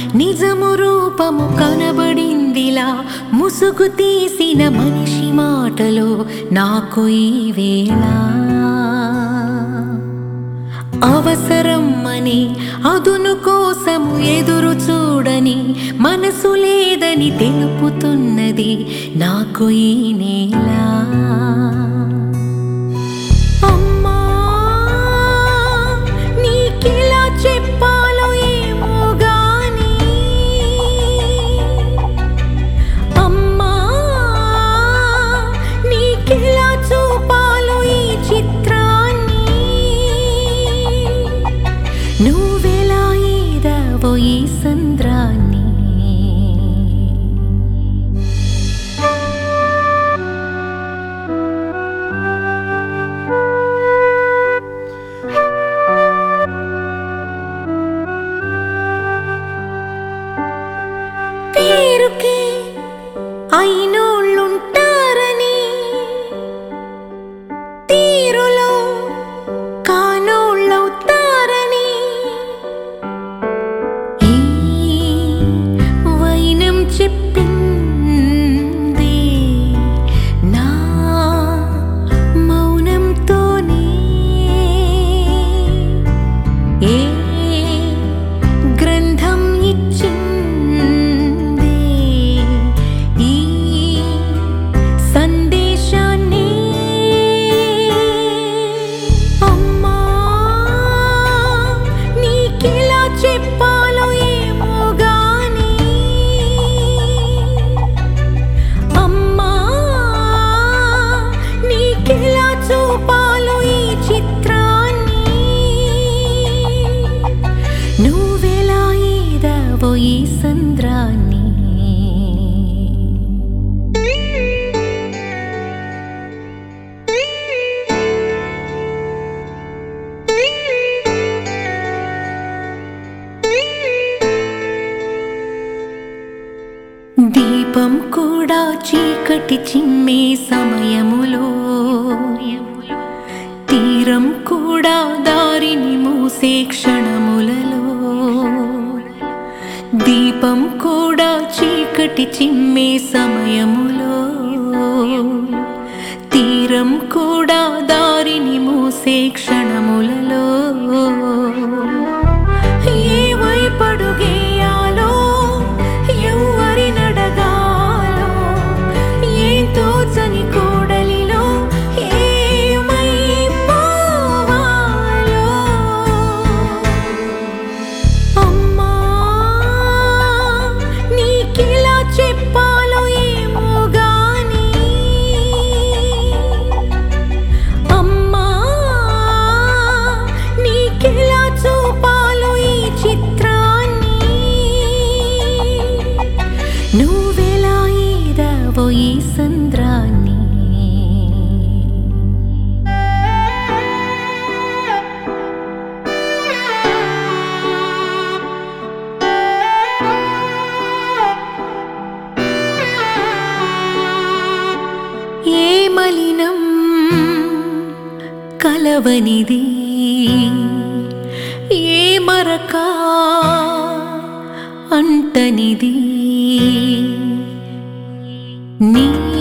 నిజము రూపము కనబడిందిలా ముసుగు తీసిన మనిషి మాటలో నాకు ఈ వేళ అవసరం అని అదును కోసము ఎదురు చూడని మనసు లేదని తెలుపుతున్నది నాకు ఈ నేల అమ్మా నీకెలా చెప్పాలో ఏమో గాని అమ్మా నీకెలా చూపాలో ఈ చిత్రాన్ని నువ్వెలా ఏదావో ఈ సంద్రాన్ని పేరుకే అయినోళ్ళుంటారని తీరులో కానోళ్ళవుతారని ఈ వైనం చెప్పింది నా మౌనంతోనే ఏ గ్రంథం ఇచ్చింది ఈ సందేశాన్ని అమ్మా నీకెలా చెప్పాలో ఏమో గాని అమ్మా నీకెలా చూపాలో ఈ చిత్రాన్ని నువ్వెలా ఏదావో ఈ సంద్రాన్ని దీపం కూడా చీకటి చిమ్మే సమయములో తీరం కూడా దారిని మూసే క్షణములలో దీపం కూడా చీకటి చిమ్మే సమయములో తీరం కూడా దారిని మూసే క్షణములలో ఏ వైపడుగేయాలో ఎవ్వరి నడగాలో ఏం తోచని కోడలిలో ఏమైపోవాలో అమ్మా నీకెలా చెప్పాలో ఏమో గాని అమ్మా నీకెలా చూపాలో ఈ చిత్రాన్ని నువ్వెలా ఏదావో ఈ సంద్రాన్ని ఏ మలినం కలవనిది ఏ మరక అంటనిది నీ